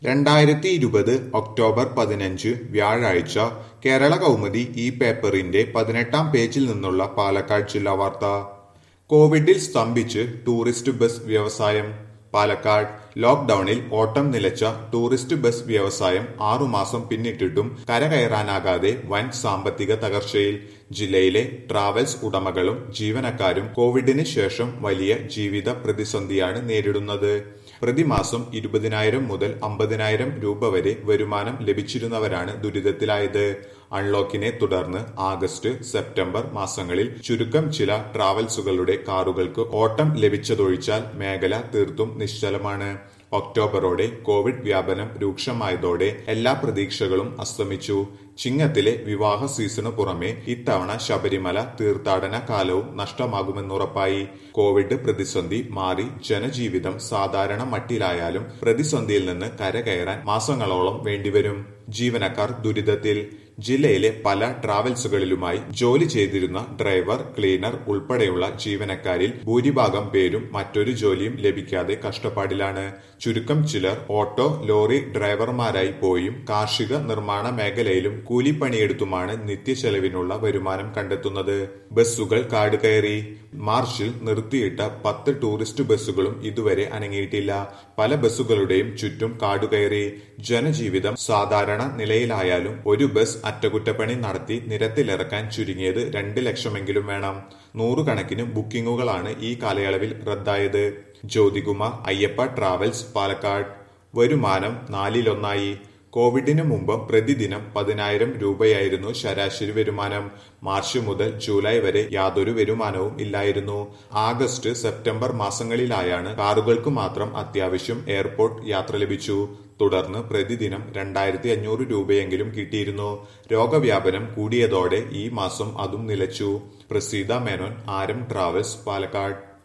രണ്ടായിരത്തി ഇരുപത് ഒക്ടോബർ പതിനഞ്ച് വ്യാഴാഴ്ച കേരള കൗമുദി ഈ പേപ്പറിന്റെ പതിനെട്ടാം പേജിൽ നിന്നുള്ള പാലക്കാട് ജില്ലാ വാർത്ത കോവിഡിൽ സ്തംഭിച്ച് ടൂറിസ്റ്റ് ബസ് വ്യവസായം പാലക്കാട് ലോക്ഡൌണിൽ ഓട്ടം നിലച്ച ടൂറിസ്റ്റ് ബസ് വ്യവസായം ആറുമാസം പിന്നിട്ടിട്ടും കരകയറാനാകാതെ വൻ സാമ്പത്തിക തകർച്ചയിൽ ജില്ലയിലെ ട്രാവൽസ് ഉടമകളും ജീവനക്കാരും കോവിഡിന് ശേഷം വലിയ ജീവിത പ്രതിസന്ധിയാണ് നേരിടുന്നത് പ്രതിമാസം ഇരുപതിനായിരം മുതൽ അമ്പതിനായിരം രൂപ വരെ വരുമാനം ലഭിച്ചിരുന്നവരാണ് ദുരിതത്തിലായത് അൺലോക്കിനെ തുടർന്ന് ആഗസ്റ്റ് സെപ്റ്റംബർ മാസങ്ങളിൽ ചുരുക്കം ചില ട്രാവൽസുകളുടെ കാറുകൾക്ക് ഓട്ടം ലഭിച്ചതൊഴിച്ചാൽ മേഖല തീർത്തും നിശ്ചലമാണ് ഒക്ടോബറോടെ കോവിഡ് വ്യാപനം രൂക്ഷമായതോടെ എല്ലാ പ്രതീക്ഷകളും അസ്തമിച്ചു ചിങ്ങത്തിലെ വിവാഹ സീസണ് പുറമെ ഇത്തവണ ശബരിമല തീർത്ഥാടന കാലവും നഷ്ടമാകുമെന്നുറപ്പായി കോവിഡ് പ്രതിസന്ധി മാറി ജനജീവിതം സാധാരണ മട്ടിലായാലും പ്രതിസന്ധിയിൽ നിന്ന് കരകയറാൻ മാസങ്ങളോളം വേണ്ടിവരും ജീവനക്കാർ ദുരിതത്തിൽ ജില്ലയിലെ പല ട്രാവൽസുകളിലുമായി ജോലി ചെയ്തിരുന്ന ഡ്രൈവർ ക്ലീനർ ഉൾപ്പെടെയുള്ള ജീവനക്കാരിൽ ഭൂരിഭാഗം പേരും മറ്റൊരു ജോലിയും ലഭിക്കാതെ കഷ്ടപ്പാടിലാണ് ചുരുക്കം ചിലർ ഓട്ടോ ലോറി ഡ്രൈവർമാരായി പോയും കാർഷിക നിർമ്മാണ മേഖലയിലും കൂലിപ്പണിയെടുത്തുമാണ് നിത്യചെലവിനുള്ള വരുമാനം കണ്ടെത്തുന്നത് ബസ്സുകൾ കാടുകയറി മാർച്ചിൽ നിർത്തിയിട്ട പത്ത് ടൂറിസ്റ്റ് ബസ്സുകളും ഇതുവരെ അനങ്ങിയിട്ടില്ല പല ബസ്സുകളുടെയും ചുറ്റും കാടുകയറി ജനജീവിതം സാധാരണ നിലയിലായാലും ഒരു ബസ് അറ്റകുറ്റപ്പണി നടത്തി നിരത്തിലിറക്കാൻ ചുരുങ്ങിയത് രണ്ട് ലക്ഷമെങ്കിലും വേണം നൂറുകണക്കിന് ബുക്കിംഗുകളാണ് ഈ കാലയളവിൽ റദ്ദായത് ജ്യോതികുമാർ അയ്യപ്പ ട്രാവൽസ് പാലക്കാട് വരുമാനം നാലിലൊന്നായി കോവിഡിന് മുമ്പ് പ്രതിദിനം പതിനായിരം രൂപയായിരുന്നു ശരാശരി വരുമാനം മാർച്ച് മുതൽ ജൂലൈ വരെ യാതൊരു വരുമാനവും ഇല്ലായിരുന്നു ആഗസ്റ്റ് സെപ്റ്റംബർ മാസങ്ങളിലായാണ് കാറുകൾക്ക് മാത്രം അത്യാവശ്യം എയർപോർട്ട് യാത്ര ലഭിച്ചു തുടർന്ന് പ്രതിദിനം രണ്ടായിരത്തി അഞ്ഞൂറ് രൂപയെങ്കിലും കിട്ടിയിരുന്നു രോഗവ്യാപനം കൂടിയതോടെ ഈ മാസം അതും നിലച്ചു പ്രസീത മേനോൻ ആരം ട്രാവൽസ് പാലക്കാട്